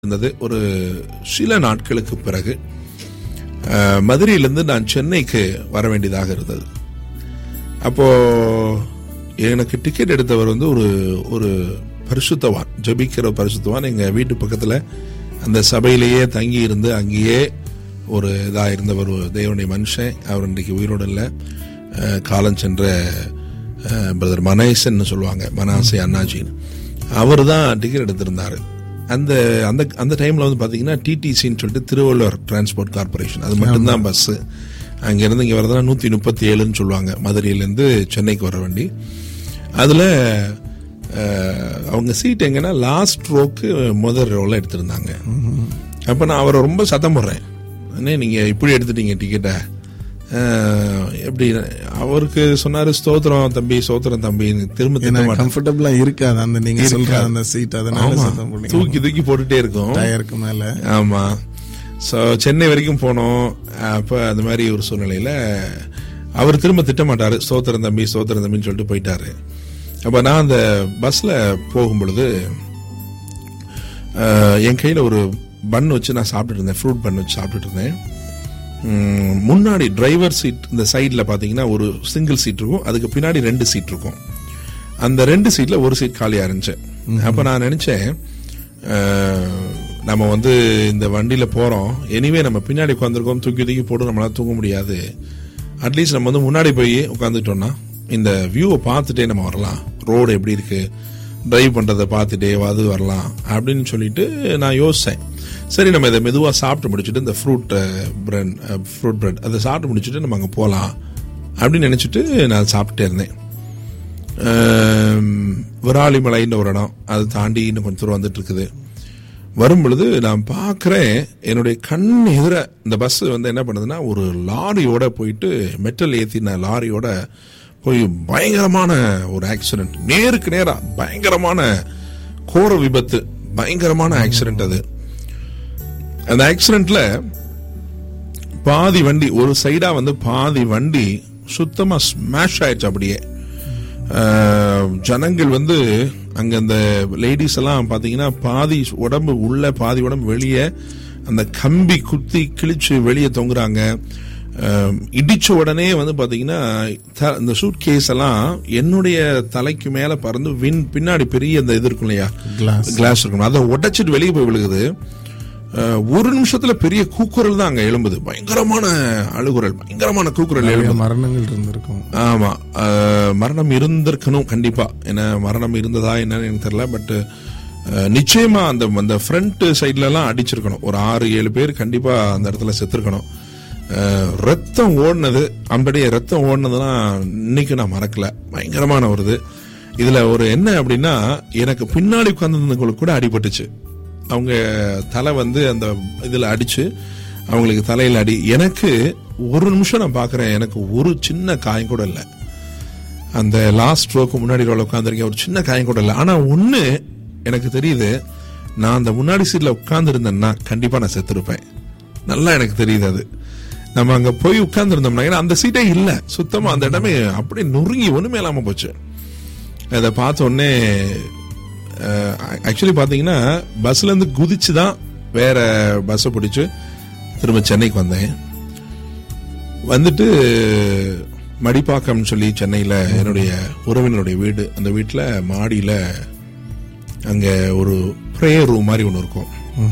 இருந்தது ஒரு சில நாட்களுக்கு பிறகு அஹ், மதுரையிலிருந்து நான் சென்னைக்கு வர வேண்டியதாக இருந்தது அப்போ எனக்கு டிக்கெட் எடுத்தவர் வந்து ஒரு ஒரு பரிசுத்தவான் ஜெபிக்கிற பரிசுத்தவான் எங்க வீட்டு பக்கத்துல அந்த சபையிலேயே தங்கி இருந்து அங்கேயே ஒரு இதா இருந்தவர் ஒரு தேவனுடைய மனுஷன் அவர் இன்றைக்கு உயிரோடு இல்லை அஹ், காலம் சென்ற பிரதர் மனேசன் சொல்லுவாங்க மனாசை அண்ணாஜின்னு அவர் தான் டிக்கெட் எடுத்திருந்தாரு அந்த அந்த அந்த டைம்ல வந்து பாத்தீங்கன்னா டிடிசின்னு சொல்லிட்டு திருவள்ளுவர் டிரான்ஸ்போர்ட் கார்பரேஷன் அது மட்டும்தான் பஸ் அங்கிருந்து இங்க வரதுனா நூத்தி முப்பத்தி ஏழுன்னு சொல்லுவாங்க மதுரையிலேருந்து சென்னைக்கு வர வண்டி அதுல அஹ், அவங்க சீட் எங்கன்னா லாஸ்ட் ரோக்கு முதல் ரோல எடுத்திருந்தாங்க அப்ப நான் அவரை ரொம்ப சத்தம் போடுறேன் அண்ணே நீங்க இப்படி எடுத்துட்டீங்க டிக்கெட்டை எப்படி அவருக்கு சொன்னாரு ஸ்தோத்திரம் தம்பி ஸ்தோத்திரம் தம்பி திரும்ப திட்ட ஏன்னா மாட்டேன் கம்ஃபர்டபுளா இருக்காது அந்த நீங்க சொல்ற அந்த சீட் அதனால ஆமா. சத்தம் போடுங்க தூக்கி தூக்கி போட்டுட்டே இருக்கும் டயருக்கு மேல ஆமா ஸோ சென்னை வரைக்கும் போனோம் அப்போ அந்த மாதிரி ஒரு சூழ்நிலையில அவர் திரும்ப திட்ட மாட்டாரு ஸ்தோத்திரம் தம்பி ஸ்தோத்திரம் தம்பின்னு சொல்லிட்டு போயிட்டாரு அப்ப நான் அந்த பஸ்ல போகும் பொழுது அஹ், என் கையில ஒரு பன் வச்சு நான் சாப்பிட்டுட்டு இருந்தேன் ஃப்ரூட் பன் வச்சு சாப்பிட்டுட்டு இருந்தேன் உம், முன்னாடி டிரைவர் சீட் இந்த சைடில் பார்த்தீங்கன்னா ஒரு சிங்கிள் சீட் இருக்கும் அதுக்கு பின்னாடி ரெண்டு சீட் இருக்கும் அந்த ரெண்டு சீட்ல ஒரு சீட் காலியா இருந்துச்சு அப்ப நான் நினைச்சேன் அஹ், நம்ம வந்து இந்த வண்டியில போறோம் எனிவே நம்ம பின்னாடி உட்காந்துருக்கோம் தூக்கி தூக்கி போட்டு நம்மளால தூங்க முடியாது அட்லீஸ்ட் நம்ம வந்து முன்னாடி போய் உட்காந்துட்டோம்னா இந்த வியூவை பார்த்துட்டே நம்ம வரலாம் ரோடு எப்படி இருக்கு டிரைவ் பண்றதை பார்த்துட்டே அது வரலாம் அப்படின்னு சொல்லிட்டு நான் யோசிச்சேன் சரி நம்ம இதை மெதுவாக சாப்பிட்டு முடிச்சுட்டு இந்த ஃப்ரூட் பிரெட் ஃப்ரூட் பிரெட் அதை சாப்பிட்டு முடிச்சுட்டு நம்ம அங்கே போகலாம் அப்படின்னு நினச்சிட்டு நான் சாப்பிட்டே இருந்தேன் ஆம், விராலிமலைன்னு ஒரு இடம் அதை தாண்டி இன்னும் கொஞ்சம் தூரம் வந்துட்டு இருக்குது வரும் பொழுது நான் பார்க்குறேன் என்னுடைய கண் எதிர இந்த பஸ் வந்து என்ன பண்ணுதுன்னா ஒரு லாரியோட போயிட்டு மெட்டல் ஏத்தின லாரியோட போய் பயங்கரமான ஒரு ஆக்சிடென்ட் நேருக்கு நேரா பயங்கரமான கோர விபத்து பயங்கரமான ஆக்சிடென்ட் அது அந்த ஆக்சிடென்ட்ல பாதி வண்டி ஒரு சைடா வந்து பாதி வண்டி சுத்தமா ஸ்மாஷ் ஆயிடுச்சு அப்படியே அஹ், ஜனங்கள் வந்து அங்க அந்த லேடிஸ் எல்லாம் பாத்தீங்கன்னா பாதி உடம்பு உள்ள பாதி உடம்பு வெளியே அந்த கம்பி குத்தி கிழிச்சு வெளியே தொங்குறாங்க அஹ், இடிச்ச உடனே வந்து பாத்தீங்கன்னா த- இந்த சூட் கேஸ் எல்லாம் என்னுடைய தலைக்கு மேல பறந்து வின் பின்னாடி பெரிய அந்த இது இருக்கும் இல்லையா கிளாஸ் கிளாஸ் இருக்கணும் அதை உடைச்சிட்டு வெளியே போய் விழுகுது அஹ், ஒரு நிமிஷத்துல பெரிய கூக்குரல் தான் அங்க எழும்புது பயங்கரமான அழுகுரல் பயங்கரமான கூக்குரல் நிறைய எழும்புது மரணங்கள் இருந்திருக்கும் ஆமா அஹ், மரணம் இருந்திருக்கணும் கண்டிப்பா ஏன்னா மரணம் இருந்ததா என்னன்னு எனக்கு தெரியல பட் நிச்சயமா அந்த அந்த ஃப்ரண்ட் சைட்ல எல்லாம் அடிச்சிருக்கணும் ஒரு ஆறு ஏழு பேர் கண்டிப்பா அந்த இடத்துல செத்துருக்கணும் அஹ், ரத்தம் ஓடினது அப்படியே ரத்தம் ஓடினதுலாம் இன்னைக்கு நான் மறக்கல பயங்கரமான ஒரு இது இதுல ஒரு என்ன அப்படின்னா எனக்கு பின்னாடி உட்கார்ந்துருந்தவங்களுக்கு கூட அடிபட்டுச்சு அவங்க தலை வந்து அந்த இதுல அடிச்சு அவங்களுக்கு தலையில அடி எனக்கு ஒரு நிமிஷம் நான் பாக்குறேன் எனக்கு ஒரு சின்ன காயம் கூட இல்லை அந்த லாஸ்ட் ரோக்கு முன்னாடி ரோல உட்காந்துருக்கேன் ஒரு சின்ன காயம் கூட இல்லை ஆனா ஒண்ணு எனக்கு தெரியுது நான் அந்த முன்னாடி சீட்ல உட்கார்ந்து இருந்தேன்னா கண்டிப்பா நான் செத்துருப்பேன் நல்லா எனக்கு தெரியுது அது நம்ம அங்க போய் உட்கார்ந்து இருந்தோம்னா ஏன்னா அந்த சீட்டே இல்ல சுத்தமா அந்த இடமே அப்படியே நொறுங்கி ஒண்ணுமே இல்லாம போச்சு அதை பார்த்த உடனே ஆக்சுவலி பாத்தீங்கன்னா பஸ்ல இருந்து குதிச்சு தான் வேற பஸ்ஸை பிடிச்சு திரும்ப சென்னைக்கு வந்தேன் வந்துட்டு மடிப்பாக்கம்னு சொல்லி சென்னையில் என்னுடைய உறவினருடைய வீடு அந்த வீட்டில் மாடியில் அங்கே ஒரு ப்ரேயர் ரூம் மாதிரி ஒன்று இருக்கும்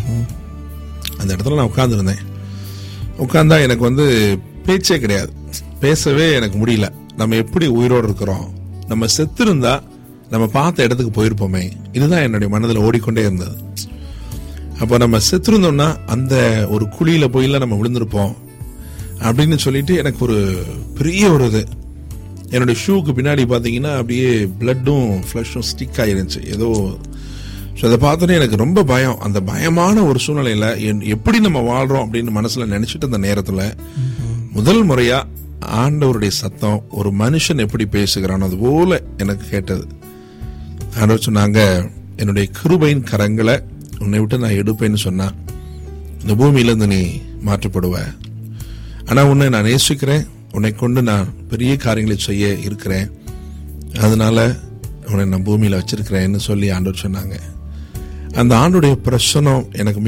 அந்த இடத்துல நான் உட்காந்துருந்தேன் உட்காந்தா எனக்கு வந்து பேச்சே கிடையாது பேசவே எனக்கு முடியல நம்ம எப்படி உயிரோடு இருக்கிறோம் நம்ம செத்திருந்தா நம்ம பார்த்த இடத்துக்கு போயிருப்போமே இதுதான் என்னுடைய மனதில் ஓடிக்கொண்டே இருந்தது அப்போ நம்ம செத்துருந்தோம்னா அந்த ஒரு குழியில போயில நம்ம விழுந்திருப்போம் அப்படின்னு சொல்லிட்டு எனக்கு ஒரு பெரிய ஒரு இது என்னுடைய ஷூக்கு பின்னாடி பார்த்தீங்கன்னா அப்படியே பிளட்டும் ஃப்ளஷும் ஸ்டிக் ஆயிருந்துச்சு ஏதோ ஸோ அதை பார்த்தோன்னே எனக்கு ரொம்ப பயம் அந்த பயமான ஒரு சூழ்நிலையில என்- எப்படி நம்ம வாழ்றோம் அப்படின்னு மனசுல நினைச்சிட்டு அந்த நேரத்துல முதல் முறையா ஆண்டவருடைய சத்தம் ஒரு மனுஷன் எப்படி பேசுகிறான் அது போல எனக்கு கேட்டது ஆண்டவர் சொன்னாங்க என்னுடைய கிருபையின் கரங்களை உன்னை விட்டு நான் எடுப்பேன்னு சொன்னா இந்த பூமியிலிருந்து நீ மாற்றப்படுவ ஆனா உன்னை நான் நேசிக்கிறேன் உன்னை கொண்டு நான் பெரிய காரியங்களை செய்ய இருக்கிறேன் அதனால உன்னை நான் பூமியில வச்சிருக்கிறேன்னு சொல்லி ஆண்டவர் சொன்னாங்க அந்த ஆண்டுடைய பிரசனம் எனக்கு